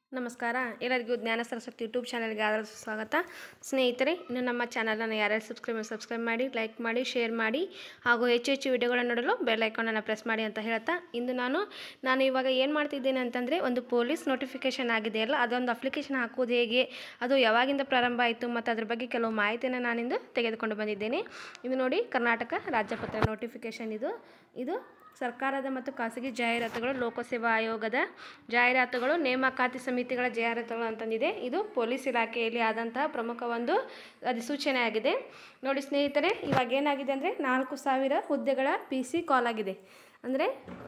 ನಮಸ್ಕಾರ ಎಲ್ಲರಿಗೂ ಜ್ಞಾನ ಸರಸ್ವತಿ ಯೂಟ್ಯೂಬ್ ಚಾನಲ್ಗೆ ಆದರೂ ಸ್ವಾಗತ ಸ್ನೇಹಿತರೆ ಇನ್ನು ನಮ್ಮ ಚಾನಲನ್ನು ಯಾರ್ಯಾರು ಸಬ್ಸ್ಕ್ರೈಬ್ ಸಬ್ಸ್ಕ್ರೈಬ್ ಮಾಡಿ ಲೈಕ್ ಮಾಡಿ ಶೇರ್ ಮಾಡಿ ಹಾಗೂ ಹೆಚ್ಚು ಹೆಚ್ಚು ವಿಡಿಯೋಗಳನ್ನು ನೋಡಲು ಬೆಲ್ ಐಕಾನನ್ನು ಪ್ರೆಸ್ ಮಾಡಿ ಅಂತ ಹೇಳ್ತಾ ಇಂದು ನಾನು ನಾನು ಇವಾಗ ಏನು ಮಾಡ್ತಿದ್ದೇನೆ ಅಂತಂದರೆ ಒಂದು ಪೊಲೀಸ್ ನೋಟಿಫಿಕೇಷನ್ ಆಗಿದೆಯಲ್ಲ ಅದೊಂದು ಅಪ್ಲಿಕೇಶನ್ ಹಾಕೋದು ಹೇಗೆ ಅದು ಯಾವಾಗಿಂದ ಪ್ರಾರಂಭ ಆಯಿತು ಮತ್ತು ಅದ್ರ ಬಗ್ಗೆ ಕೆಲವು ಮಾಹಿತಿಯನ್ನು ನಾನಿಂದು ತೆಗೆದುಕೊಂಡು ಬಂದಿದ್ದೇನೆ ಇದು ನೋಡಿ ಕರ್ನಾಟಕ ರಾಜ್ಯಪತ್ರ ನೋಟಿಫಿಕೇಷನ್ ಇದು ಇದು ಸರ್ಕಾರದ ಮತ್ತು ಖಾಸಗಿ ಜಾಹೀರಾತುಗಳು ಲೋಕಸೇವಾ ಆಯೋಗದ ಜಾಹೀರಾತುಗಳು ನೇಮಕಾತಿ ಸಮಿತಿಗಳ ಜಾಹೀರಾತುಗಳು ಅಂತಂದಿದೆ ಇದು ಪೊಲೀಸ್ ಇಲಾಖೆಯಲ್ಲಿ ಆದಂತಹ ಪ್ರಮುಖ ಒಂದು ಅಧಿಸೂಚನೆ ಆಗಿದೆ ನೋಡಿ ಸ್ನೇಹಿತರೆ ಇವಾಗ ಏನಾಗಿದೆ ಅಂದರೆ ನಾಲ್ಕು ಸಾವಿರ ಹುದ್ದೆಗಳ ಪಿ ಸಿ ಕಾಲ್ ಆಗಿದೆ ಅಂದರೆ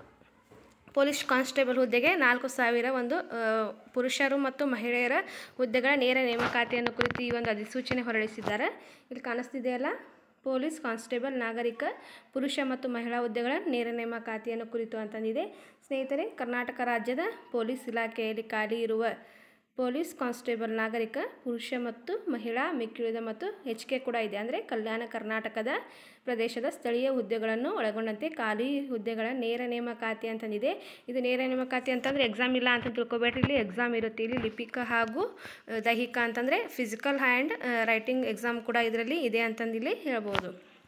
ಪೊಲೀಸ್ ಕಾನ್ಸ್ಟೇಬಲ್ ಹುದ್ದೆಗೆ ನಾಲ್ಕು ಸಾವಿರ ಒಂದು ಆ, ಪುರುಷರು ಮತ್ತು ಮಹಿಳೆಯರ ಹುದ್ದೆಗಳ ನೇರ ನೇಮಕಾತಿಯನ್ನು ಕುರಿತು ಈ ಒಂದು ಅಧಿಸೂಚನೆ ಹೊರಡಿಸಿದ್ದಾರೆ ಇಲ್ಲಿ ಕಾಣಿಸ್ತಿದೆಯಲ್ಲ ಪೊಲೀಸ್ ಕಾನ್ಸ್ಟೇಬಲ್ ನಾಗರಿಕ ಪುರುಷ ಮತ್ತು ಮಹಿಳಾ ಹುದ್ದೆಗಳ ನೇರ ನೇಮಕಾತಿಯನ್ನು ಕುರಿತು ಅಂತಂದಿದೆ ಸ್ನೇಹಿತರೆ ಕರ್ನಾಟಕ ರಾಜ್ಯದ ಪೊಲೀಸ್ ಇಲಾಖೆಯಲ್ಲಿ ಖಾಲಿ ಇರುವ ಪೊಲೀಸ್ ಕಾನ್ಸ್ಟೇಬಲ್ ನಾಗರಿಕ ಪುರುಷ ಮತ್ತು ಮಹಿಳಾ ಮಿಕ್ಕಿಳಿದ ಮತ್ತು ಹೆಚ್ಚಿಗೆ ಕೂಡ ಇದೆ ಅಂದರೆ ಕಲ್ಯಾಣ ಕರ್ನಾಟಕದ ಪ್ರದೇಶದ ಸ್ಥಳೀಯ ಹುದ್ದೆಗಳನ್ನು ಒಳಗೊಂಡಂತೆ ಖಾಲಿ ಹುದ್ದೆಗಳ ನೇರ ನೇಮಕಾತಿ ಅಂತಂದಿದೆ ಇದು ನೇರ ನೇಮಕಾತಿ ಅಂತಂದರೆ ಎಕ್ಸಾಮ್ ಇಲ್ಲ ಅಂತ ತಿಳ್ಕೊಬೇಡ್ರಿ ಇಲ್ಲಿ ಎಕ್ಸಾಮ್ ಇರುತ್ತೆ ಇಲ್ಲಿ ಲಿಪಿಕ ಹಾಗೂ ಆ, ದೈಹಿಕ ಅಂತಂದರೆ ಫಿಸಿಕಲ್ ಆ್ಯಂಡ್ ರೈಟಿಂಗ್ ಎಕ್ಸಾಮ್ ಕೂಡ ಇದರಲ್ಲಿ ಇದೆ ಅಂತಂದಿಲ್ಲಿ ಹೇಳ್ಬೋದು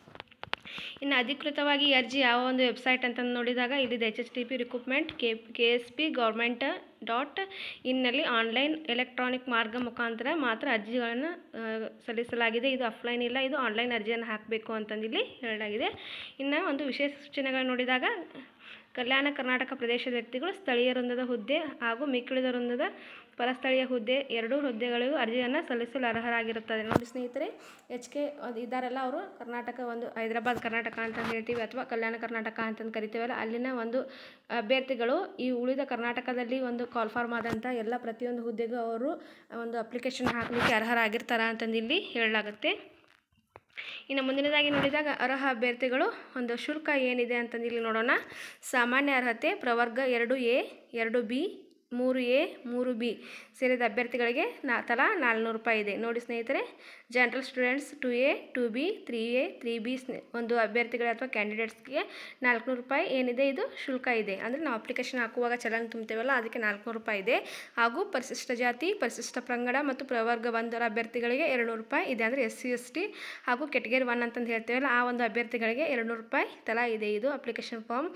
ಇನ್ನು ಅಧಿಕೃತವಾಗಿ ಈ ಅರ್ಜಿ ಯಾವ ಒಂದು ವೆಬ್ಸೈಟ್ ಅಂತ ನೋಡಿದಾಗ ಇಲ್ಲಿದೆ H H T P recruitment K K S P government dot ಇನ್ನಲ್ಲಿ ಆನ್ಲೈನ್ ಎಲೆಕ್ಟ್ರಾನಿಕ್ ಮಾರ್ಗ ಮುಖಾಂತರ ಮಾತ್ರ ಅರ್ಜಿಗಳನ್ನು ಆ, ಸಲ್ಲಿಸಲಾಗಿದೆ ಇದು ಆಫ್ಲೈನ್ ಇಲ್ಲ ಇದು ಆನ್ಲೈನ್ ಅರ್ಜಿಯನ್ನು ಹಾಕಬೇಕು ಅಂತಂದಿಲ್ಲಿ ಹೇಳಲಾಗಿದೆ ಇನ್ನು ಒಂದು ವಿಶೇಷ ಸೂಚನೆಗಳು ನೋಡಿದಾಗ ಕಲ್ಯಾಣ ಕರ್ನಾಟಕ ಪ್ರದೇಶದ ವ್ಯಕ್ತಿಗಳು ಸ್ಥಳೀಯ ವೃಂದದ ಹುದ್ದೆ ಹಾಗೂ ಮಿಕ್ಕಿಳಿದ ವೃಂದದ ಪರಸ್ಥಳೀಯ ಹುದ್ದೆ ಎರಡೂ ಹುದ್ದೆಗಳಿಗೂ ಅರ್ಜಿಯನ್ನು ಸಲ್ಲಿಸಲು ಅರ್ಹರಾಗಿರುತ್ತದೆ ನೋಡಿ ಸ್ನೇಹಿತರೆ ಎಚ್ ಕೆ ಇದ್ದಾರಲ್ಲ ಅವರು ಕರ್ನಾಟಕ ಒಂದು ಹೈದರಾಬಾದ್ ಕರ್ನಾಟಕ ಅಂತ ಹೇಳ್ತೀವಿ ಅಥವಾ ಕಲ್ಯಾಣ ಕರ್ನಾಟಕ ಅಂತಂದು ಕರಿತೀವಲ್ಲ ಅಲ್ಲಿನ ಒಂದು ಅಭ್ಯರ್ಥಿಗಳು ಈ ಉಳಿದ ಕರ್ನಾಟಕದಲ್ಲಿ ಒಂದು ಕಾಲ್ ಫಾರ್ಮ್ ಆದಂಥ ಎಲ್ಲ ಪ್ರತಿಯೊಂದು ಹುದ್ದೆಗೂ ಅವರು ಒಂದು ಅಪ್ಲಿಕೇಶನ್ ಹಾಕಲಿಕ್ಕೆ ಅರ್ಹರಾಗಿರ್ತಾರ ಅಂತಂದು ಇಲ್ಲಿ ಹೇಳಲಾಗುತ್ತೆ ಇನ್ನು ಮುಂದಿನದಾಗಿ ನೋಡಿದಾಗ ಅರ್ಹ ಅಭ್ಯರ್ಥಿಗಳು ಒಂದು ಶುಲ್ಕ ಏನಿದೆ ಅಂತಂದು ಇಲ್ಲಿ ನೋಡೋಣ ಸಾಮಾನ್ಯ ಅರ್ಹತೆ ಪ್ರವರ್ಗ ಎರಡು ಎ ಎರಡು ಬಿ ಮೂರು ಎ ಮೂರು ಬಿ ಸೇರಿದ ಅಭ್ಯರ್ಥಿಗಳಿಗೆ ನಾ ತಲಾ ನಾಲ್ನೂರು ರೂಪಾಯಿ ಇದೆ ನೋಡಿ ಸ್ನೇಹಿತರೆ general students two A two B three A three B ಒಂದು ಅಭ್ಯರ್ಥಿಗಳ ಅಥವಾ ಕ್ಯಾಂಡಿಡೇಟ್ಸ್ಗೆ ನಾಲ್ಕುನೂರು ರೂಪಾಯಿ ಏನಿದೆ ಇದು ಶುಲ್ಕ ಇದೆ ಅಂದರೆ ನಾವು ಅಪ್ಲಿಕೇಶನ್ ಹಾಕುವಾಗ ಚಲನ್ ತುಂಬ್ತೇವಲ್ಲ ಅದಕ್ಕೆ ನಾಲ್ಕುನೂರು ರೂಪಾಯಿ ಇದೆ ಹಾಗೂ ಪರಿಶಿಷ್ಟ ಜಾತಿ ಪರಿಶಿಷ್ಟ ಪಂಗಡ ಮತ್ತು ಪ್ರವರ್ಗ ಒಂದರ ಅಭ್ಯರ್ಥಿಗಳಿಗೆ ಎರಡುನೂರು ರೂಪಾಯಿ ಇದೆ ಅಂದರೆ ಎಸ್ ಸಿ ಎಸ್ ಟಿ ಹಾಗೂ ಕೆಟಗರಿ ಒನ್ ಅಂತಂದು ಹೇಳ್ತೇವಲ್ಲ ಆ ಒಂದು ಅಭ್ಯರ್ಥಿಗಳಿಗೆ ಎರಡುನೂರು ರೂಪಾಯಿ ತಲಾ ಇದೆ ಇದು ಅಪ್ಲಿಕೇಶನ್ ಫಾರ್ಮ್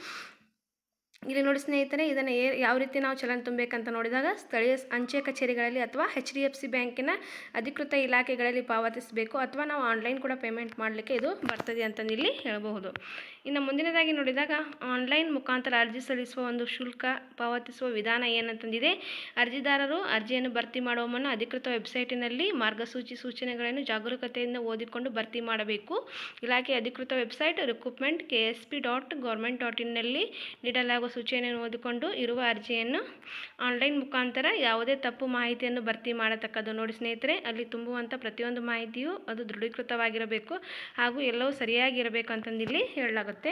ಇಲ್ಲಿ ನೋಡಿ ಸ್ನೇಹಿತರೆ ಇದನ್ನು ಏ ಯಾವ ರೀತಿ ನಾವು ಚಲನ್ ತುಂಬಬೇಕಂತ ನೋಡಿದಾಗ ಸ್ಥಳೀಯ ಸ್- ಅಂಚೆ ಕಚೇರಿಗಳಲ್ಲಿ ಅಥವಾ ಎಚ್ ಡಿ ಎಫ್ ಸಿ ಬ್ಯಾಂಕಿನ ಅಧಿಕೃತ ಇಲಾಖೆಗಳಲ್ಲಿ ಪಾವತಿಸಬೇಕು ಅಥವಾ ನಾವು ಆನ್ಲೈನ್ ಕೂಡ ಪೇಮೆಂಟ್ ಮಾಡಲಿಕ್ಕೆ ಇದು ಬರ್ತದೆ ಅಂತಂದು ಇಲ್ಲಿ ಹೇಳಬಹುದು ಇನ್ನು ಮುಂದಿನದಾಗಿ ನೋಡಿದಾಗ ಆನ್ಲೈನ್ ಮುಖಾಂತರ ಅರ್ಜಿ ಸಲ್ಲಿಸುವ ಒಂದು ಶುಲ್ಕ ಪಾವತಿಸುವ ವಿಧಾನ ಏನಂತಂದಿದೆ ಅರ್ಜಿದಾರರು ಅರ್ಜಿಯನ್ನು ಭರ್ತಿ ಮಾಡುವ ಮುನ್ನ ಅಧಿಕೃತ ವೆಬ್ಸೈಟಿನಲ್ಲಿ ಮಾರ್ಗಸೂಚಿ ಸೂಚನೆಗಳನ್ನು ಜಾಗರೂಕತೆಯಿಂದ ಓದಿಕೊಂಡು ಭರ್ತಿ ಮಾಡಬೇಕು ಇಲಾಖೆ ಅಧಿಕೃತ website recruitment K S P dot government dot ಇನ್ನಲ್ಲಿ ನೀಡಲಾಗುವ ಸೂಚನೆಯನ್ನು ಓದಿಕೊಂಡು ಇರುವ ಅರ್ಜಿಯನ್ನು ಆನ್ಲೈನ್ ಮುಖಾಂತರ ಯಾವುದೇ ತಪ್ಪು ಮಾಹಿತಿಯನ್ನು ಭರ್ತಿ ಮಾಡತಕ್ಕದ್ದು ನೋಡಿ ಸ್ನೇಹಿತರೆ ಅಲ್ಲಿ ತುಂಬುವಂಥ ಪ್ರತಿಯೊಂದು ಮಾಹಿತಿಯು ಅದು ದೃಢೀಕೃತವಾಗಿರಬೇಕು ಹಾಗೂ ಎಲ್ಲವೂ ಸರಿಯಾಗಿರಬೇಕು ಅಂತಂದಿಲ್ಲಿ ಹೇಳಲಾಗುತ್ತೆ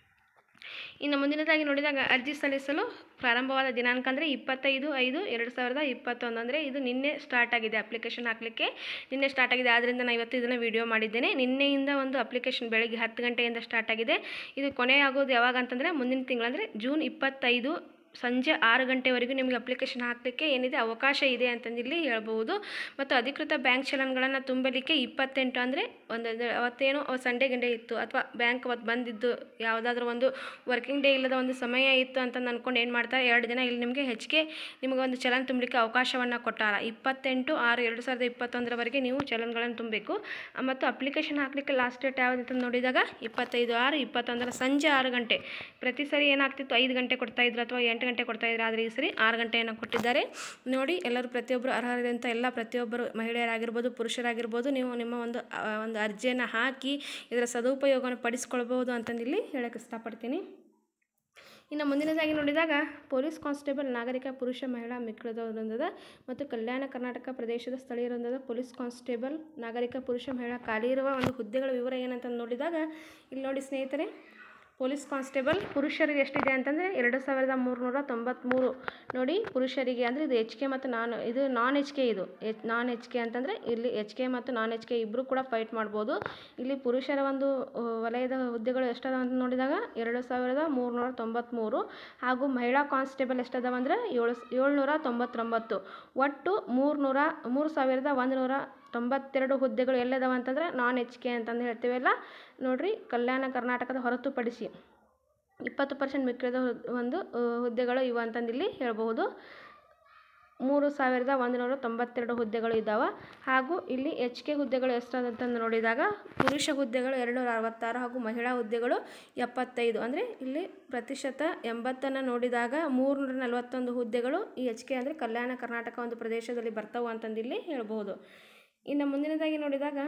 ಇನ್ನು ಮುಂದಿನದಾಗಿ ನೋಡಿದಾಗ ಅರ್ಜಿ ಸಲ್ಲಿಸಲು ಪ್ರಾರಂಭವಾದ ದಿನಾಂಕ ಅಂದರೆ ಇಪ್ಪತ್ತೈದು ಐದು ಎರಡು ಸಾವಿರದ ಇಪ್ಪತ್ತೊಂದು ಅಂದರೆ ಇದು ನಿನ್ನೆ ಸ್ಟಾರ್ಟ್ ಆಗಿದೆ ಅಪ್ಲಿಕೇಶನ್ ಹಾಕಲಿಕ್ಕೆ ನಿನ್ನೆ ಸ್ಟಾರ್ಟ್ ಆಗಿದೆ ಆದ್ದರಿಂದ ನಾನು ಇವತ್ತು ಇದನ್ನು ವಿಡಿಯೋ ಮಾಡಿದ್ದೇನೆ ನಿನ್ನೆಯಿಂದ ಒಂದು ಅಪ್ಲಿಕೇಶನ್ ಬೆಳಗ್ಗೆ ಹತ್ತು ಗಂಟೆಯಿಂದ ಸ್ಟಾರ್ಟ್ ಆಗಿದೆ ಇದು ಕೊನೆ ಆಗೋದು ಯಾವಾಗ ಅಂತಂದರೆ ಮುಂದಿನ ತಿಂಗಳು ಅಂದರೆ ಜೂನ್ ಇಪ್ಪತ್ತೈದು ಸಂಜೆ ಆರು ಗಂಟೆವರೆಗೂ ನಿಮಗೆ ಅಪ್ಲಿಕೇಶನ್ ಹಾಕಲಿಕ್ಕೆ ಏನಿದೆ ಅವಕಾಶ ಇದೆ ಅಂತಂದಿಲ್ಲಿ ಹೇಳ್ಬೋದು ಮತ್ತು ಅಧಿಕೃತ ಬ್ಯಾಂಕ್ ಚಲನ್ಗಳನ್ನು ತುಂಬಲಿಕ್ಕೆ ಇಪ್ಪತ್ತೆಂಟು ಅಂದರೆ ಒಂದು ಒಂದು ಅವತ್ತೇನೋ ಸಂಡೇ ಗಂಡೆ ಇತ್ತು ಅಥವಾ ಬ್ಯಾಂಕ್ ಅವತ್ತು ಬಂದಿದ್ದು ಯಾವುದಾದ್ರೂ ಒಂದು ವರ್ಕಿಂಗ್ ಡೇ ಇಲ್ಲದ ಒಂದು ಸಮಯ ಇತ್ತು ಅಂತ ಅಂದ್ಕೊಂಡು ಏನು ಮಾಡ್ತಾರೆ ಎರಡು ದಿನ ಇಲ್ಲಿ ನಿಮಗೆ ಹೆಚ್ಚಿಗೆ ನಿಮಗೆ ಒಂದು ಚಲನ್ ತುಂಬಲಿಕ್ಕೆ ಅವಕಾಶವನ್ನು ಕೊಟ್ಟಾರ ಇಪ್ಪತ್ತೆಂಟು ಆರು ಎರಡು ಸಾವಿರದ ಇಪ್ಪತ್ತೊಂದರವರೆಗೆ ನೀವು ಚಲನ್ಗಳನ್ನು ತುಂಬಬೇಕು ಆ, ಮತ್ತು ಅಪ್ಲಿಕೇಶನ್ ಹಾಕಲಿಕ್ಕೆ ಲಾಸ್ಟ್ ಡೇಟ್ ಯಾವುದು ಅಂತ ನೋಡಿದಾಗ ಇಪ್ಪತ್ತೈದು ಆರು ಇಪ್ಪತ್ತೊಂದರ ಸಂಜೆ ಆರು ಗಂಟೆ ಪ್ರತಿ ಸರಿ ಏನಾಗ್ತಿತ್ತು ಐದು ಗಂಟೆ ಕೊಡ್ತಾ ಇದ್ರು ಅಥವಾ ಎಂಟು ಗಂಟೆ ಕೊಡ್ತಾ ಇದ್ರು ಆದರೆ ಈ ಸರಿ ಆರು ಗಂಟೆಯನ್ನು ಕೊಟ್ಟಿದ್ದಾರೆ ನೋಡಿ ಎಲ್ಲರೂ ಪ್ರತಿಯೊಬ್ಬರು ಅರ್ಹರಂತ ಎಲ್ಲ ಪ್ರತಿಯೊಬ್ಬರು ಮಹಿಳೆಯರಾಗಿರ್ಬೋದು ಪುರುಷರಾಗಿರ್ಬೋದು ನೀವು ನಿಮ್ಮ ಒಂದು ಆ, ಒಂದು ಅರ್ಜಿಯನ್ನು ಹಾಕಿ ಇದರ ಸದುಪಯೋಗವನ್ನು ಪಡಿಸ್ಕೊಳ್ಬೋದು ಅಂತಂದಿಲ್ಲಿ ಹೇಳಕ್ಕೆ ಇಷ್ಟಪಡ್ತೀನಿ ಇನ್ನು ಮುಂದಿನದಾಗಿ ನೋಡಿದಾಗ ಪೊಲೀಸ್ ಕಾನ್ಸ್ಟೇಬಲ್ ನಾಗರಿಕ ಪುರುಷ ಮಹಿಳಾ ಮಿಕ್ಕಿದ ವೃಂದದ ಮತ್ತು ಕಲ್ಯಾಣ ಕರ್ನಾಟಕ ಪ್ರದೇಶದ ಸ್ಥಳೀಯ ವೃಂದದ ಪೊಲೀಸ್ ಕಾನ್ಸ್ಟೇಬಲ್ ನಾಗರಿಕ ಪುರುಷ ಮಹಿಳಾ ಖಾಲಿ ಇರುವ ಒಂದು ಹುದ್ದೆಗಳ ವಿವರ ಏನಂತ ನೋಡಿದಾಗ ಇಲ್ಲಿ ನೋಡಿ ಸ್ನೇಹಿತರೆ ಪೊಲೀಸ್ ಕಾನ್ಸ್ಟೇಬಲ್ ಪುರುಷರಿಗೆ ಎಷ್ಟಿದೆ ಅಂತಂದರೆ ಎರಡು ಸಾವಿರದ ಮೂರುನೂರ ತೊಂಬತ್ತ್ಮೂರು ನೋಡಿ ಪುರುಷರಿಗೆ ಅಂದರೆ ಇದು ಎಚ್ ಕೆ ಮತ್ತು ನಾನ್ ಇದು ನಾನ್ ಎಚ್ ಕೆ ಇದು ಎಚ್ ನಾನ್ ಎಚ್ ಕೆ ಅಂತಂದರೆ ಇಲ್ಲಿ ಎಚ್ ಕೆ ಮತ್ತು ನಾನ್ ಎಚ್ ಕೆ ಇಬ್ಬರು ಕೂಡ ಫೈಟ್ ಮಾಡ್ಬೋದು ಇಲ್ಲಿ ಪುರುಷರ ಒಂದು ಆ, ವಲಯದ ಹುದ್ದೆಗಳು ಎಷ್ಟದಾವ ಅಂತ ನೋಡಿದಾಗ ಎರಡು ಸಾವಿರದ ಮೂರುನೂರ ತೊಂಬತ್ತ್ಮೂರು ಹಾಗೂ ಮಹಿಳಾ ಕಾನ್ಸ್ಟೇಬಲ್ ಎಷ್ಟದಾವ ಅಂದರೆ ಏಳು ಏಳ್ನೂರ ತೊಂಬತ್ತೊಂಬತ್ತು ಒಟ್ಟು ಮೂರುನೂರ ಮೂರು ಸಾವಿರದ ಒಂದು ನೂರ ತೊಂಬತ್ತೆರಡು ಹುದ್ದೆಗಳು ಎಲ್ಲದಾವ ಅಂತಂದ್ರೆ ನಾನ್ ಎಚ್ ಕೆ ಅಂತಂದು ಹೇಳ್ತೀವಲ್ಲ ನೋಡ್ರಿ ಕಲ್ಯಾಣ ಕರ್ನಾಟಕದ ಹೊರತುಪಡಿಸಿ ಇಪ್ಪತ್ತು ಪರ್ಸೆಂಟ್ ಮಿಕ್ಕಿದ ಹುದ್- ಒಂದು ಆ, ಹುದ್ದೆಗಳು ಇವು ಅಂತಂದು ಇಲ್ಲಿ ಹೇಳ್ಬಹುದು ಮೂರು ಸಾವಿರದ ಒಂದು ನೂರ ತೊಂಬತ್ತೆರಡು ಹುದ್ದೆಗಳು ಇದ್ದಾವೆ ಹಾಗೂ ಇಲ್ಲಿ ಎಚ್ ಕೆ ಹುದ್ದೆಗಳು ಎಷ್ಟಾದಂತಂದು ನೋಡಿದಾಗ ಪುರುಷ ಹುದ್ದೆಗಳು ಎರಡುನೂರ ಅರವತ್ತಾರು ಹಾಗೂ ಮಹಿಳಾ ಹುದ್ದೆಗಳು ಎಪ್ಪತ್ತೈದು ಅಂದರೆ ಇಲ್ಲಿ ಪ್ರತಿಶತ ಎಂಬತ್ತನ್ನು ನೋಡಿದಾಗ ಮೂರುನೂರ ನಲವತ್ತೊಂದು ಹುದ್ದೆಗಳು ಈ ಎಚ್ ಕೆ ಅಂದರೆ ಕಲ್ಯಾಣ ಕರ್ನಾಟಕ ಒಂದು ಪ್ರದೇಶದಲ್ಲಿ ಬರ್ತಾವೆ ಅಂತಂದು ಇಲ್ಲಿ ಹೇಳ್ಬೋದು ಇನ್ನು ಮುಂದಿನದಾಗಿ ನೋಡಿದಾಗ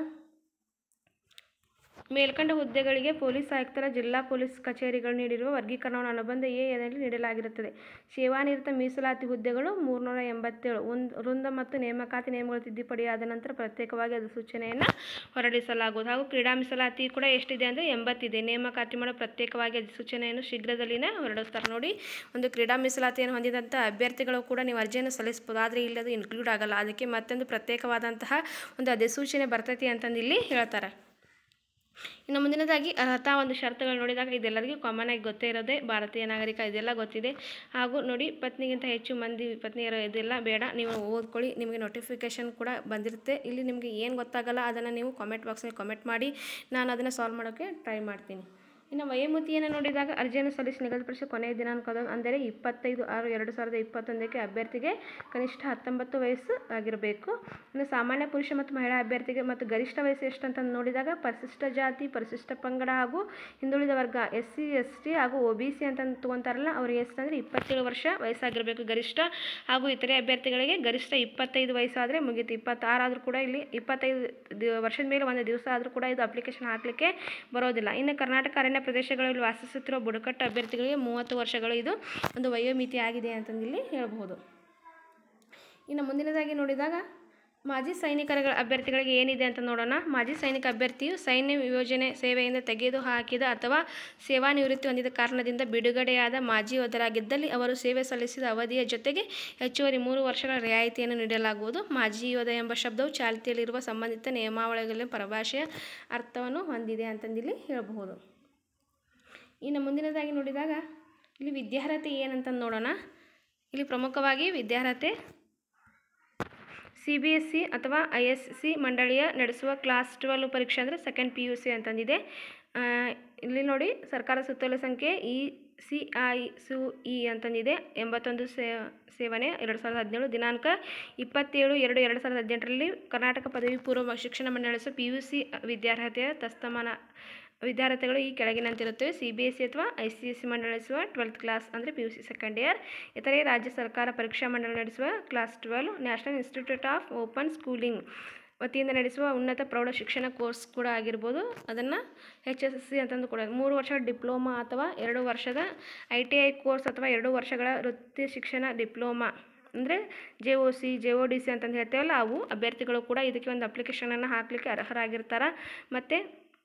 ಮೇಲ್ಕಂಡ ಹುದ್ದೆಗಳಿಗೆ ಪೊಲೀಸ್ ಆಯುಕ್ತರ ಜಿಲ್ಲಾ ಪೊಲೀಸ್ ಕಚೇರಿಗಳು ನೀಡಿರುವ ವರ್ಗೀಕರಣವನ್ನು ಅನುಬಂಧ ಎ ನಲ್ಲಿ ನೀಡಲಾಗಿರುತ್ತದೆ ಸೇವಾನಿರತ ಮೀಸಲಾತಿ ಹುದ್ದೆಗಳು ಮೂರುನೂರ ಎಂಬತ್ತೇಳು ಒಂದು ವೃಂದ ಮತ್ತು ನೇಮಕಾತಿ ನಿಯಮಗಳು ತಿದ್ದುಪಡಿಯಾದ ನಂತರ ಪ್ರತ್ಯೇಕವಾಗಿ ಅಧಿಸೂಚನೆಯನ್ನು ಹೊರಡಿಸಲಾಗುವುದು ಹಾಗೂ ಕ್ರೀಡಾ ಮೀಸಲಾತಿ ಕೂಡ ಎಷ್ಟಿದೆ ಅಂದರೆ ಎಂಬತ್ತಿದೆ ನೇಮಕಾತಿ ಮಾಡೋ ಪ್ರತ್ಯೇಕವಾಗಿ ಅಧಿಸೂಚನೆಯನ್ನು ಶೀಘ್ರದಲ್ಲಿನೇ ಹೊರಡಿಸ್ತಾರೆ ನೋಡಿ ಒಂದು ಕ್ರೀಡಾ ಮೀಸಲಾತಿಯನ್ನು ಹೊಂದಿದಂಥ ಅಭ್ಯರ್ಥಿಗಳು ಕೂಡ ನೀವು ಅರ್ಜಿಯನ್ನು ಸಲ್ಲಿಸ್ಬೋದು ಆದರೆ ಇಲ್ಲಿ ಅದು ಇನ್ಕ್ಲೂಡ್ ಆಗಲ್ಲ ಅದಕ್ಕೆ ಮತ್ತೊಂದು ಪ್ರತ್ಯೇಕವಾದಂತಹ ಒಂದು ಅಧಿಸೂಚನೆ ಬರ್ತೈತಿ ಅಂತಂದು ಇಲ್ಲಿ ಹೇಳ್ತಾರೆ ಇನ್ನು ಮುಂದಿನದಾಗಿ ಅರ್ಹತಾ ಒಂದು ಷರತ್ತುಗಳು ನೋಡಿದಾಗ ಇದೆಲ್ಲರಿಗೂ ಕಾಮನ್ ಆಗಿ ಗೊತ್ತೇ ಇರೋದೇ ಭಾರತೀಯ ನಾಗರಿಕ ಇದೆಲ್ಲ ಗೊತ್ತಿದೆ ಹಾಗೂ ನೋಡಿ ಪತ್ನಿಗಿಂತ ಹೆಚ್ಚು ಮಂದಿ ಪತ್ನಿಯರು ಇದೆಲ್ಲ ಬೇಡ ನೀವು ಓದ್ಕೊಳ್ಳಿ ನಿಮಗೆ ನೋಟಿಫಿಕೇಷನ್ ಕೂಡ ಬಂದಿರುತ್ತೆ ಇಲ್ಲಿ ನಿಮಗೆ ಏನು ಗೊತ್ತಾಗಲ್ಲ ಅದನ್ನು ನೀವು ಕಾಮೆಂಟ್ ಬಾಕ್ಸ್ನಲ್ಲಿ ಕಾಮೆಂಟ್ ಮಾಡಿ ನಾನು ಅದನ್ನು ಸಾಲ್ವ್ ಮಾಡೋಕ್ಕೆ ಟ್ರೈ ಮಾಡ್ತೀನಿ ಇನ್ನು ವಯೋಮಿತಿಯನ್ನು ನೋಡಿದಾಗ ಅರ್ಜಿಯನ್ನು ಸಲ್ಲಿಸಿ ನಿಗದಿಪಡಿಸಿದ ಕೊನೆಯ ದಿನಾಂಕದ ಅಂದರೆ ಇಪ್ಪತ್ತೈದು ಆರು ಎರಡು ಸಾವಿರದ ಇಪ್ಪತ್ತೊಂದಕ್ಕೆ ಅಭ್ಯರ್ಥಿಗೆ ಕನಿಷ್ಠ ಹತ್ತೊಂಬತ್ತು ವಯಸ್ಸು ಆಗಿರಬೇಕು ಇನ್ನು ಸಾಮಾನ್ಯ ಪುರುಷ ಮತ್ತು ಮಹಿಳಾ ಅಭ್ಯರ್ಥಿಗೆ ಮತ್ತು ಗರಿಷ್ಠ ವಯಸ್ಸು ಎಷ್ಟು ಅಂತ ನೋಡಿದಾಗ ಪರಿಶಿಷ್ಟ ಜಾತಿ ಪರಿಶಿಷ್ಟ ಪಂಗಡ ಹಾಗೂ ಹಿಂದುಳಿದ ವರ್ಗ ಎಸ್ ಸಿ ಎಸ್ ಟಿ ಹಾಗೂ ಒ ಬಿ ಸಿ ಅಂತ ತೊಗೊತಾರಲ್ಲ ಅವ್ರಿಗೆ ಎಷ್ಟು ಅಂದರೆ ಇಪ್ಪತ್ತೇಳು ವರ್ಷ ವಯಸ್ಸಾಗಿರಬೇಕು ಗರಿಷ್ಠ ಹಾಗೂ ಇತರೆ ಅಭ್ಯರ್ಥಿಗಳಿಗೆ ಗರಿಷ್ಠ ಇಪ್ಪತ್ತೈದು ವಯಸ್ಸಾದರೆ ಮುಗೀತು ಇಪ್ಪತ್ತಾರು ಆದರೂ ಕೂಡ ಇಲ್ಲಿ ಇಪ್ಪತ್ತೈದು ದಿ- ವರ್ಷದ ಮೇಲೆ ಒಂದು ದಿವಸ ಆದರೂ ಕೂಡ ಇದು ಅಪ್ಲಿಕೇಶನ್ ಹಾಕಲಿಕ್ಕೆ ಬರೋದಿಲ್ಲ ಇನ್ನು ಕರ್ನಾಟಕ ಅರಣ್ಯ ಪ್ರದೇಶಗಳಲ್ಲಿ ವಾಸಿಸುತ್ತಿರುವ ಬುಡಕಟ್ಟು ಅಭ್ಯರ್ಥಿಗಳಿಗೆ ಮೂವತ್ತು ವರ್ಷಗಳು ಇದು ಒಂದು ವಯೋಮಿತಿ ಆಗಿದೆ ಅಂತಂದು ಇಲ್ಲಿ ಹೇಳ್ಬೋದು ಇನ್ನು ಮುಂದಿನದಾಗಿ ನೋಡಿದಾಗ ಮಾಜಿ ಸೈನಿಕರ ಅಭ್ಯರ್ಥಿಗಳಿಗೆ ಏನಿದೆ ಅಂತ ನೋಡೋಣ ಮಾಜಿ ಸೈನಿಕ ಅಭ್ಯರ್ಥಿಯು ಸೈನ್ಯ ಯೋಜನೆ ಸೇವೆಯಿಂದ ತೆಗೆದು ಹಾಕಿದ ಅಥವಾ ಸೇವಾ ನಿವೃತ್ತಿ ಹೊಂದಿದ ಕಾರಣದಿಂದ ಬಿಡುಗಡೆಯಾದ ಮಾಜಿ ಯೋಧರಾಗಿದ್ದಲ್ಲಿ ಅವರು ಸೇವೆ ಸಲ್ಲಿಸಿದ ಅವಧಿಯ ಜೊತೆಗೆ ಹೆಚ್ಚುವರಿ ಮೂರು ವರ್ಷಗಳ ರಿಯಾಯಿತಿಯನ್ನು ನೀಡಲಾಗುವುದು ಮಾಜಿ ಯೋಧ ಎಂಬ ಶಬ್ದವು ಚಾಲ್ತಿಯಲ್ಲಿರುವ ಸಂಬಂಧಿತ ನಿಯಮಾವಳಿಗಳಲ್ಲಿ ಪರಿಭಾಷೆಯ ಅರ್ಥವನ್ನು ಹೊಂದಿದೆ ಅಂತಂದಿಲ್ಲಿ ಹೇಳಬಹುದು ಇನ್ನು ಮುಂದಿನದಾಗಿ ನೋಡಿದಾಗ ಇಲ್ಲಿ ವಿದ್ಯಾರ್ಹತೆ ಏನಂತ ನೋಡೋಣ ಇಲ್ಲಿ ಪ್ರಮುಖವಾಗಿ ವಿದ್ಯಾರ್ಹತೆ ಸಿ ಬಿ ಎಸ್ ಸಿ ಅಥವಾ ಐ ಎಸ್ ಸಿ ಮಂಡಳಿಯ ನಡೆಸುವ ಕ್ಲಾಸ್ ಟ್ವೆಲ್ ಪರೀಕ್ಷೆ ಅಂದರೆ ಸೆಕೆಂಡ್ ಪಿ ಯು ಸಿ ಅಂತಂದಿದೆ ಆ, ಇಲ್ಲಿ ನೋಡಿ ಸರ್ಕಾರ ಸುತ್ತೋಲೆ ಸಂಖ್ಯೆ ಇ ಸಿ ಐ ಸು ಇ ಅಂತಂದಿದೆ ಎಂಬತ್ತೊಂದು ಸೇ ಸೇವನೆ ಎರಡು ಸಾವಿರದ ಹದಿನೇಳು ದಿನಾಂಕ ಇಪ್ಪತ್ತೇಳು ಎರಡು ಎರಡು ಸಾವಿರದ ಹದಿನೆಂಟರಲ್ಲಿ ಕರ್ನಾಟಕ ಪದವಿ ಪೂರ್ವ ಶಿಕ್ಷಣ ಮಂಡಳಿ ನಡೆಸುವ ಪಿ ಯು ಸಿ ವಿದ್ಯಾರ್ಹತೆಯ ತಸ್ತಮಾನ ವಿದ್ಯಾರ್ಥಿಗಳು ಈ ಕೆಳಗಿನಂತಿರುತ್ತವೆ ಸಿ ಬಿ ಎಸ್ ಸಿ ಅಥವಾ ಐ ಸಿ ಎಸ್ ಸಿ ಮಂಡಳಿ ನಡೆಸುವ ಟ್ವೆಲ್ತ್ ಕ್ಲಾಸ್ ಅಂದರೆ P U C second year ಇತರೆ ರಾಜ್ಯ ಸರ್ಕಾರ ಪರೀಕ್ಷಾ ಮಂಡಳಿ ನಡೆಸುವ class twelve national institute of open schooling ವತಿಯಿಂದ ನಡೆಸುವ ಉನ್ನತ ಪ್ರೌಢ ಶಿಕ್ಷಣ ಕೋರ್ಸ್ ಕೂಡ ಆಗಿರ್ಬೋದು ಅದನ್ನು ಎಚ್ ಎಸ್ ಎಸ್ ಸಿ ಅಂತಂದು ಕೂಡ ಮೂರು ವರ್ಷದ ಡಿಪ್ಲೊಮಾ ಅಥವಾ ಎರಡು ವರ್ಷದ ಐ ಟಿ ಐ ಕೋರ್ಸ್ ಅಥವಾ ಎರಡು ವರ್ಷಗಳ ವೃತ್ತಿ ಶಿಕ್ಷಣ ಡಿಪ್ಲೊಮಾ ಅಂದರೆ J O C J O D C ಅಂತಂದು ಹೇಳ್ತೇವಲ್ಲ ಅವು ಅಭ್ಯರ್ಥಿಗಳು ಕೂಡ ಇದಕ್ಕೆ ಒಂದು ಅಪ್ಲಿಕೇಶನನ್ನು ಹಾಕಲಿಕ್ಕೆ ಅರ್ಹರಾಗಿರ್ತಾರೆ ಮತ್ತು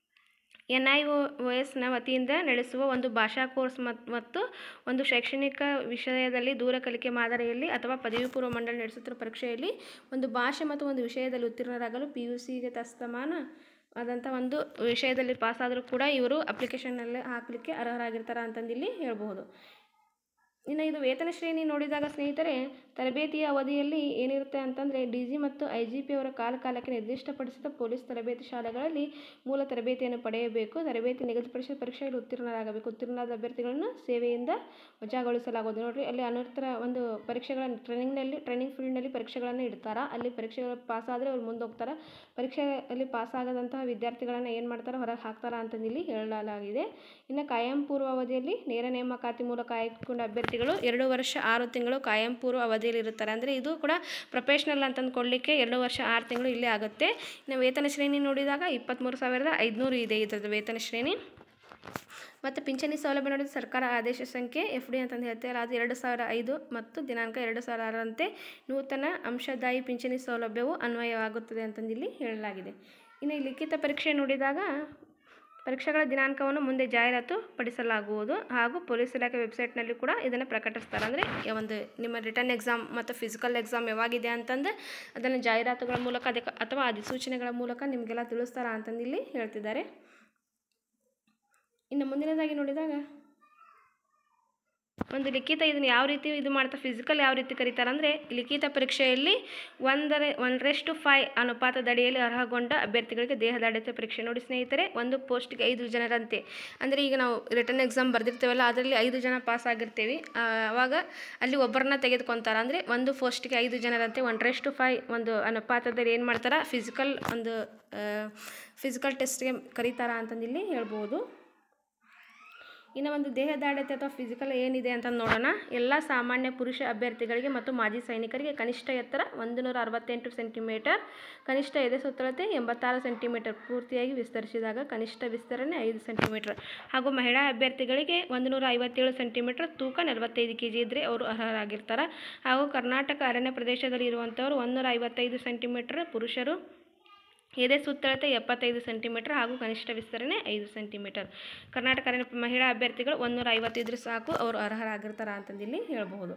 ಎನ್ ಐ ಒ ಎಸ್ನ ವತಿಯಿಂದ ನಡೆಸುವ ಒಂದು ಭಾಷಾ ಕೋರ್ಸ್ ಮತ್- ಮತ್ತು ಒಂದು ಶೈಕ್ಷಣಿಕ ವಿಷಯದಲ್ಲಿ ದೂರ ಕಲಿಕೆ ಮಾದರಿಯಲ್ಲಿ ಅಥವಾ ಪದವಿ ಪೂರ್ವ ಮಂಡಳಿ ನಡೆಸುತ್ತಿರುವ ಪರೀಕ್ಷೆಯಲ್ಲಿ ಒಂದು ಭಾಷೆ ಮತ್ತು ಒಂದು ವಿಷಯದಲ್ಲಿ ಉತ್ತೀರ್ಣರಾಗಲು ಪಿ ಯು ಸಿಗೆ ತಸ್ತಮಾನ ಆದಂಥ ಒಂದು ವಿಷಯದಲ್ಲಿ ಪಾಸಾದರೂ ಕೂಡ ಇವರು ಅಪ್ಲಿಕೇಶನ್ನಲ್ಲಿ ಹಾಕಲಿಕ್ಕೆ ಅರ್ಹರಾಗಿರ್ತಾರೆ ಅಂತಂದಿಲ್ಲಿ ಹೇಳ್ಬೋದು ಇನ್ನು ಇದು ವೇತನ ಶ್ರೇಣಿ ನೋಡಿದಾಗ ಸ್ನೇಹಿತರೆ ತರಬೇತಿಯ ಅವಧಿಯಲ್ಲಿ ಏನಿರುತ್ತೆ ಅಂತಂದರೆ ಡಿ ಜಿ ಮತ್ತು ಐ ಜಿ ಪಿ ಅವರ ಕಾಲ ಕಾಲಕ್ಕೆ ನಿರ್ದಿಷ್ಟಪಡಿಸಿದ ಪೊಲೀಸ್ ತರಬೇತಿ ಶಾಲೆಗಳಲ್ಲಿ ಮೂಲ ತರಬೇತಿಯನ್ನು ಪಡೆಯಬೇಕು ತರಬೇತಿ ನಿಗದಿಪಡಿಸಿದ ಪರೀಕ್ಷೆಯಲ್ಲಿ ಉತ್ತೀರ್ಣರಾಗಬೇಕು ಉತ್ತೀರ್ಣರಾದ ಅಭ್ಯರ್ಥಿಗಳನ್ನು ಸೇವೆಯಿಂದ ವಜಾಗೊಳಿಸಲಾಗುವುದು ನೋಡಿರಿ ಅಲ್ಲಿ ಅನರ್ತರ ಒಂದು ಪರೀಕ್ಷೆಗಳ ಟ್ರೈನಿಂಗ್ನಲ್ಲಿ ಟ್ರೈನಿಂಗ್ ಫೀಲ್ಡ್ನಲ್ಲಿ ಪರೀಕ್ಷೆಗಳನ್ನು ಇಡ್ತಾರೆ ಅಲ್ಲಿ ಪರೀಕ್ಷೆಗಳು ಪಾಸ್ ಆದರೆ ಅವ್ರು ಮುಂದೆ ಹೋಗ್ತಾರೆ ಪರೀಕ್ಷೆಯಲ್ಲಿ ಪಾಸ್ ಆಗದಂತಹ ವಿದ್ಯಾರ್ಥಿಗಳನ್ನು ಏನು ಮಾಡ್ತಾರೆ ಹೊರಗೆ ಹಾಕ್ತಾರೆ ಅಂತಂದಿಲ್ಲಿ ಹೇಳಲಾಗಿದೆ ಇನ್ನು ಕಾಯಂ ಪೂರ್ವ ಅವಧಿಯಲ್ಲಿ ನೇರ ನೇಮಕಾತಿ ಮೂಲಕ ಆಯ್ಕೆಗೊಂಡ ಅಭ್ಯರ್ಥಿಗಳು ಎರಡು ವರ್ಷ ಆರು ತಿಂಗಳು ಕಾಯಂ ಪೂರ್ವ ಅವಧಿಯಲ್ಲಿ ಇರುತ್ತಾರೆ ಅಂದರೆ ಇದು ಕೂಡ ಪ್ರೊಫೆಷ್ನಲ್ ಅಂತಂದು ಕೊಡಲಿಕ್ಕೆ ಎರಡು ವರ್ಷ ಆರು ತಿಂಗಳು ಇಲ್ಲೇ ಆಗುತ್ತೆ ಇನ್ನು ವೇತನ ಶ್ರೇಣಿ ನೋಡಿದಾಗ ಇಪ್ಪತ್ತ್ಮೂರು ಸಾವಿರದ ಐದುನೂರು ಇದೆ ಇದ್ರದ್ದು ವೇತನ ಶ್ರೇಣಿ ಮತ್ತು ಪಿಂಚಣಿ ಸೌಲಭ್ಯ ನೋಡಿದ ಸರ್ಕಾರ ಆದೇಶ ಸಂಖ್ಯೆ ಎಫ್ ಡಿ ಅಂತಂದು ಹೇಳ್ತಾರೆ ಅದು ಎರಡು ಸಾವಿರ ಐದು ಮತ್ತು ದಿನಾಂಕ ಎರಡು ಸಾವಿರ ಆರರಂತೆ ನೂತನ ಅಂಶದಾಯಿ ಪಿಂಚಣಿ ಸೌಲಭ್ಯವು ಅನ್ವಯವಾಗುತ್ತದೆ ಅಂತಂದಿಲ್ಲಿ ಹೇಳಲಾಗಿದೆ ಇನ್ನು ಈ ಲಿಖಿತ ಪರೀಕ್ಷೆ ನೋಡಿದಾಗ ಪರೀಕ್ಷೆಗಳ ದಿನಾಂಕವನ್ನು ಮುಂದೆ ಜಾಹೀರಾತು ಪಡಿಸಲಾಗುವುದು ಹಾಗೂ ಪೊಲೀಸ್ ಇಲಾಖೆ ವೆಬ್ಸೈಟ್ನಲ್ಲಿ ಕೂಡ ಇದನ್ನು ಪ್ರಕಟಿಸ್ತಾರೆ ಅಂದರೆ ಒಂದು ನಿಮ್ಮ ರಿಟರ್ನ್ ಎಕ್ಸಾಮ್ ಮತ್ತು ಫಿಸಿಕಲ್ ಎಕ್ಸಾಮ್ ಯಾವಾಗಿದೆ ಅಂತಂದು ಅದನ್ನು ಜಾಹೀರಾತುಗಳ ಮೂಲಕ ಅದಕ್ಕೆ ಅಥವಾ ಅಧಿಸೂಚನೆಗಳ ಮೂಲಕ ನಿಮಗೆಲ್ಲ ತಿಳಿಸ್ತಾರ ಅಂತಂದು ಇಲ್ಲಿ ಹೇಳ್ತಿದ್ದಾರೆ ಇನ್ನು ಮುಂದಿನದಾಗಿ ನೋಡಿದಾಗ ಒಂದು ಲಿಖಿತ ಇದನ್ನು ಯಾವ ರೀತಿ ಇದು ಮಾಡ್ತಾ ಫಿಸಿಕಲ್ ಯಾವ ರೀತಿ ಕರೀತಾರೆ ಅಂದರೆ ಲಿಖಿತ ಪರೀಕ್ಷೆಯಲ್ಲಿ ಒಂದರ ಒಂದರಷ್ಟು ಫೈ ಅನುಪಾತದಡಿಯಲ್ಲಿ ಅರ್ಹಗೊಂಡ ಅಭ್ಯರ್ಥಿಗಳಿಗೆ ದೇಹದಾಢ್ಯತೆ ಪರೀಕ್ಷೆ ನೋಡಿ ಸ್ನೇಹಿತರೆ ಒಂದು ಪೋಸ್ಟ್ಗೆ ಐದು ಜನರಂತೆ ಅಂದರೆ ಈಗ ನಾವು ರಿಟರ್ನ್ ಎಕ್ಸಾಮ್ ಬರೆದಿರ್ತೇವಲ್ಲ ಅದರಲ್ಲಿ ಐದು ಜನ ಪಾಸ್ ಆಗಿರ್ತೀವಿ ಆ, ಅವಾಗ ಅಲ್ಲಿ ಒಬ್ಬರನ್ನ ತೆಗೆದುಕೊತಾರೆ ಅಂದರೆ ಒಂದು ಪೋಸ್ಟ್ಗೆ ಐದು ಜನರಂತೆ ಒಂದರಷ್ಟು ಫೈ ಒಂದು ಅನುಪಾತದಲ್ಲಿ ಏನು ಮಾಡ್ತಾರೆ ಫಿಸಿಕಲ್ ಒಂದು ಫಿಸಿಕಲ್ ಟೆಸ್ಟ್ಗೆ ಕರೀತಾರ ಅಂತಂದು ಇಲ್ಲಿ ಹೇಳ್ಬೋದು ಇನ್ನು ಒಂದು ದೇಹದಾಢ್ಯತೆ ಅಥವಾ ಫಿಸಿಕಲ್ ಏನಿದೆ ಅಂತ ನೋಡೋಣ ಎಲ್ಲ ಸಾಮಾನ್ಯ ಪುರುಷ ಅಭ್ಯರ್ಥಿಗಳಿಗೆ ಮತ್ತು ಮಾಜಿ ಸೈನಿಕರಿಗೆ ಕನಿಷ್ಠ ಎತ್ತರ ಒಂದು ನೂರ ಅರವತ್ತೆಂಟು ಸೆಂಟಿಮೀಟರ್ ಕನಿಷ್ಠ ಎದೆ ಸುತ್ತಳತೆ ಎಂಬತ್ತಾರು ಸೆಂಟಿಮೀಟರ್ ಪೂರ್ತಿಯಾಗಿ ವಿಸ್ತರಿಸಿದಾಗ ಕನಿಷ್ಠ ವಿಸ್ತರಣೆ ಐದು ಸೆಂಟಿಮೀಟರ್ ಹಾಗೂ ಮಹಿಳಾ ಅಭ್ಯರ್ಥಿಗಳಿಗೆ ಒಂದು ನೂರ ಐವತ್ತೇಳು ಸೆಂಟಿಮೀಟರ್ ತೂಕ ನಲವತ್ತೈದು ಕೆ ಜಿ ಇದ್ದರೆ ಅವರು ಅರ್ಹರಾಗಿರ್ತಾರೆ ಹಾಗೂ ಕರ್ನಾಟಕ ಅರಣ್ಯ ಪ್ರದೇಶದಲ್ಲಿ ಇರುವಂಥವರು ಒಂದೂರ ಐವತ್ತೈದು ಸೆಂಟಿಮೀಟರ್ ಪುರುಷರು ಎದೆ ಸುತ್ತಳತೆ ಎಪ್ಪತ್ತೈದು ಸೆಂಟಿಮೀಟರ್ ಹಾಗೂ ಕನಿಷ್ಠ ವಿಸ್ತರಣೆ ಐದು ಸೆಂಟಿಮೀಟರ್ ಕರ್ನಾಟಕ ಅರಣ್ಯ ಮಹಿಳಾ ಅಭ್ಯರ್ಥಿಗಳು ಒಂದೂರ ಐವತ್ತಿದ್ರೆ ಸಾಕು ಅವರು ಅರ್ಹರಾಗಿರ್ತಾರ ಅಂತಂದಿಲ್ಲಿ ಹೇಳ್ಬಹುದು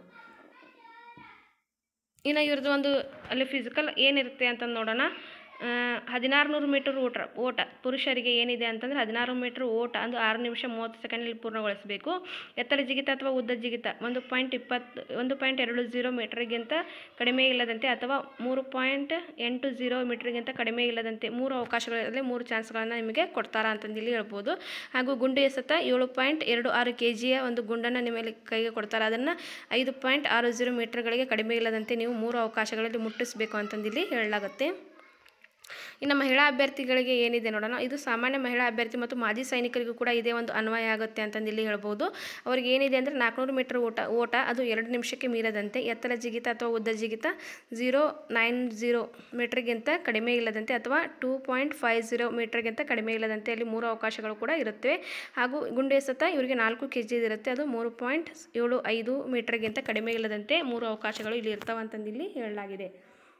ಇನ್ನು ಇವ್ರದ್ದು ಒಂದು ಅಲ್ಲಿ ಫಿಸಿಕಲ್ ಏನಿರುತ್ತೆ ಅಂತ ನೋಡೋಣ ಹದಿನಾರು ನೂರು ಮೀಟರ್ ಓಟ ಓಟ ಪುರುಷರಿಗೆ ಏನಿದೆ ಅಂತಂದರೆ ಹದಿನಾರು ಮೀಟರ್ ಓಟ ಅಂದ್ರೆ ಆರು ನಿಮಿಷ ಮೂವತ್ತು ಸೆಕೆಂಡಲ್ಲಿ ಪೂರ್ಣಗೊಳಿಸಬೇಕು ಎತ್ತರ ಜಿಗಿತ ಅಥವಾ ಉದ್ದ ಜಿಗಿತ ಒಂದು ಪಾಯಿಂಟ್ ಇಪ್ಪತ್ತು ಒಂದು ಪಾಯಿಂಟ್ ಎರಡು ಜೀರೋ ಮೀಟರ್ಗಿಂತ ಕಡಿಮೆ ಇಲ್ಲದಂತೆ ಅಥವಾ ಮೂರು ಪಾಯಿಂಟ್ ಎಂಟು ಜೀರೋ ಮೀಟರ್ಗಿಂತ ಕಡಿಮೆ ಇಲ್ಲದಂತೆ ಮೂರು ಅವಕಾಶಗಳಲ್ಲಿ ಮೂರು ಚಾನ್ಸ್ಗಳನ್ನು ನಿಮಗೆ ಕೊಡ್ತಾರ ಅಂತಂದು ಇಲ್ಲಿ ಹೇಳ್ಬೋದು ಹಾಗೂ ಗುಂಡು ಎಸೆತ ಏಳು ಪಾಯಿಂಟ್ ಎರಡು ಆರು ಕೆ ಜಿಯ ಒಂದು ಗುಂಡನ್ನು ನಿಮ್ಮಲ್ಲಿ ಕೈಗೆ ಕೊಡ್ತಾರೆ ಅದನ್ನು ಐದು ಪಾಯಿಂಟ್ ಆರು ಜೀರೋ ಮೀಟರ್ಗಳಿಗೆ ಕಡಿಮೆ ಇಲ್ಲದಂತೆ ನೀವು ಮೂರು ಅವಕಾಶಗಳಲ್ಲಿ ಮುಟ್ಟಿಸಬೇಕು ಅಂತಂದಿಲ್ಲಿ ಹೇಳಲಾಗುತ್ತೆ ಇನ್ನು ಮಹಿಳಾ ಅಭ್ಯರ್ಥಿಗಳಿಗೆ ಏನಿದೆ ನೋಡೋಣ ಇದು ಸಾಮಾನ್ಯ ಮಹಿಳಾ ಅಭ್ಯರ್ಥಿ ಮತ್ತು ಮಾಜಿ ಸೈನಿಕರಿಗೂ ಕೂಡ ಇದೇ ಒಂದು ಅನ್ವಯ ಆಗುತ್ತೆ ಅಂತಂದು ಇಲ್ಲಿ ಹೇಳ್ಬೋದು ಅವ್ರಿಗೆ ಏನಿದೆ ಅಂದರೆ ನಾಲ್ಕುನೂರು ಮೀಟರ್ ಓಟ ಓಟ ಅದು ಎರಡು ನಿಮಿಷಕ್ಕೆ ಮೀರದಂತೆ ಎತ್ತರ ಜಿಗಿತ ಅಥವಾ ಉದ್ದ ಜಿಗಿತ ಝೀರೋ ನೈನ್ ಜೀರೋ ಮೀಟರ್ಗಿಂತ ಕಡಿಮೆ ಇಲ್ಲದಂತೆ ಅಥವಾ ಟೂ ಪಾಯಿಂಟ್ ಫೈವ್ ಜೀರೋ ಮೀಟರ್ಗಿಂತ ಕಡಿಮೆ ಇಲ್ಲದಂತೆ ಅಲ್ಲಿ ಮೂರು ಅವಕಾಶಗಳು ಕೂಡ ಇರುತ್ತವೆ ಹಾಗೂ ಗುಂಡು ಎಸೆತ ಇವರಿಗೆ ನಾಲ್ಕು ಕೆ ಜಿ ಇರುತ್ತೆ ಅದು ಮೂರು ಪಾಯಿಂಟ್ ಏಳು ಐದು ಮೀಟರ್ಗಿಂತ ಕಡಿಮೆ ಇಲ್ಲದಂತೆ ಮೂರು ಅವಕಾಶಗಳು ಇಲ್ಲಿ ಇರ್ತಾವೆ ಅಂತಂದು ಇಲ್ಲಿ ಹೇಳಲಾಗಿದೆ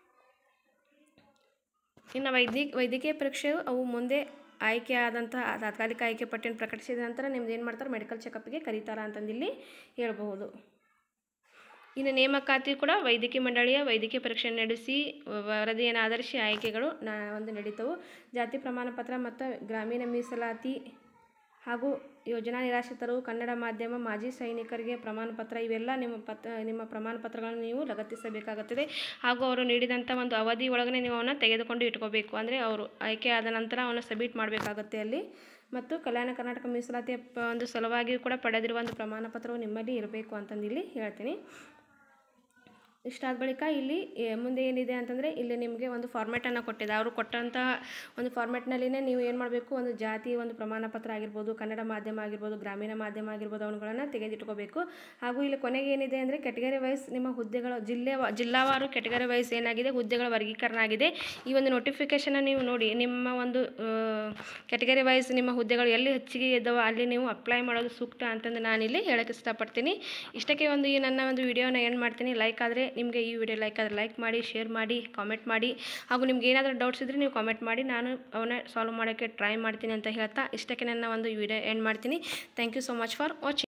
ಇನ್ನು ವೈದ್ಯ ವೈದ್ಯಕೀಯ ಪರೀಕ್ಷೆಯು ಅವು ಮುಂದೆ ಆಯ್ಕೆ ಆದಂತಹ ತಾತ್ಕಾಲಿಕ ಆಯ್ಕೆ ಪಟ್ಟಿಯನ್ನು ಪ್ರಕಟಿಸಿದ ನಂತರ ನಿಮ್ದು ಏನು ಮಾಡ್ತಾರೆ ಮೆಡಿಕಲ್ ಚೆಕಪ್ಗೆ ಕರೀತಾರ ಅಂತಂದಿಲ್ಲಿ ಹೇಳ್ಬಹುದು ಇನ್ನು ನೇಮಕಾತಿ ಕೂಡ ವೈದ್ಯಕೀಯ ಮಂಡಳಿಯ ವೈದ್ಯಕೀಯ ಪರೀಕ್ಷೆ ನಡೆಸಿ ವರದಿಯನ್ನು ಆಧರಿಸಿ ಆಯ್ಕೆಗಳು ನಾ ಒಂದು ನಡೀತವು ಜಾತಿ ಪ್ರಮಾಣ ಪತ್ರ ಮತ್ತು ಗ್ರಾಮೀಣ ಮೀಸಲಾತಿ ಹಾಗೂ ಯೋಜನಾ ನಿರಾಶ್ರಿತರು ಕನ್ನಡ ಮಾಧ್ಯಮ ಮಾಜಿ ಸೈನಿಕರಿಗೆ ಪ್ರಮಾಣ ಪತ್ರ ಇವೆಲ್ಲ ನಿಮ್ಮ ಪತ್ ನಿಮ್ಮ ಪ್ರಮಾಣ ಪತ್ರಗಳನ್ನು ನೀವು ಲಗತ್ತಿಸಬೇಕಾಗುತ್ತದೆ ಹಾಗೂ ಅವರು ನೀಡಿದಂಥ ಒಂದು ಅವಧಿ ಒಳಗನೆ ನೀವು ಅವನ್ನ ತೆಗೆದುಕೊಂಡು ಇಟ್ಕೋಬೇಕು ಅಂದರೆ ಅವರು ಆಯ್ಕೆ ಆದ ನಂತರ ಅವನ್ನ ಸಬ್ಮಿಟ್ ಮಾಡಬೇಕಾಗುತ್ತೆ ಅಲ್ಲಿ ಮತ್ತು ಕಲ್ಯಾಣ ಕರ್ನಾಟಕ ಮೀಸಲಾತಿಯ ಪ- ಒಂದು ಸಲುವಾಗಿ ಕೂಡ ಪಡೆದಿರುವ ಒಂದು ಪ್ರಮಾಣ ಪತ್ರವು ನಿಮ್ಮಲ್ಲಿ ಇರಬೇಕು ಅಂತಂದು ಇಲ್ಲಿ ಹೇಳ್ತೀನಿ ಇಷ್ಟಾದ ಬಳಿಕ ಇಲ್ಲಿ ಏ, ಮುಂದೆ ಏನಿದೆ ಅಂತಂದರೆ ಇಲ್ಲಿ ನಿಮಗೆ ಒಂದು ಫಾರ್ಮ್ಯಾಟನ್ನು ಕೊಟ್ಟಿದೆ ಅವರು ಕೊಟ್ಟಂತಹ ಒಂದು ಫಾರ್ಮ್ಯಾಟ್ನಲ್ಲಿನೇ ನೀವು ಏನು ಮಾಡಬೇಕು ಒಂದು ಜಾತಿ ಒಂದು ಪ್ರಮಾಣ ಪತ್ರ ಆಗಿರ್ಬೋದು ಕನ್ನಡ ಮಾಧ್ಯಮ ಆಗಿರ್ಬೋದು ಗ್ರಾಮೀಣ ಮಾಧ್ಯಮ ಆಗಿರ್ಬೋದು ಅವುಗಳನ್ನು ತೆಗೆದಿಟ್ಕೋಬೇಕು ಹಾಗೂ ಇಲ್ಲಿ ಕೊನೆಗೆ ಏನಿದೆ ಅಂದರೆ ಕೆಟಗರಿ ವೈಸ್ ನಿಮ್ಮ ಹುದ್ದೆಗಳ ಜಿಲ್ಲೆ ಜಿಲ್ಲಾವಾರು ಕೆಟಗರಿ ವೈಸ್ ಏನಾಗಿದೆ ಹುದ್ದೆಗಳ ವರ್ಗೀಕರಣ ಆಗಿದೆ ಈ ಒಂದು ನೋಟಿಫಿಕೇಷನ್ ನೀವು ನೋಡಿ ನಿಮ್ಮ ಒಂದು ಕೆಟಗರಿ ವೈಸ್ ನಿಮ್ಮ ಹುದ್ದೆಗಳು ಎಲ್ಲಿ ಹೆಚ್ಚಿಗೆ ಇದ್ದಾವೋ ಅಲ್ಲಿ ನೀವು ಅಪ್ಲೈ ಮಾಡೋದು ಸೂಕ್ತ ಅಂತಂದು ನಾನಿಲ್ಲಿ ಹೇಳಕ್ಕೆ ಇಷ್ಟಪಡ್ತೀನಿ ಇಷ್ಟಕ್ಕೆ ಒಂದು ಈ ನನ್ನ ಒಂದು ವಿಡಿಯೋನ ಏನು ಮಾಡ್ತೀನಿ ಲೈಕ್ ಆದರೆ ನಿಮಗೆ ಈ ವಿಡಿಯೋ ಲೈಕ್ ಆದರೆ ಲೈಕ್ ಮಾಡಿ ಶೇರ್ ಮಾಡಿ ಕಾಮೆಂಟ್ ಮಾಡಿ ಹಾಗೂ ನಿಮ್ಗೆ ಏನಾದರೂ ಡೌಟ್ಸ್ ಇದ್ದರೆ ನೀವು ಕಾಮೆಂಟ್ ಮಾಡಿ ನಾನು ಅವನ್ನ ಸಾಲ್ವ್ ಮಾಡೋಕ್ಕೆ ಟ್ರೈ ಮಾಡ್ತೀನಿ ಅಂತ ಹೇಳ್ತಾ ಇಷ್ಟಕ್ಕೆ ನನ್ನ ಒಂದು ವಿಡಿಯೋ ಎಂಡ್ ಮಾಡ್ತೀನಿ thank you so much for watching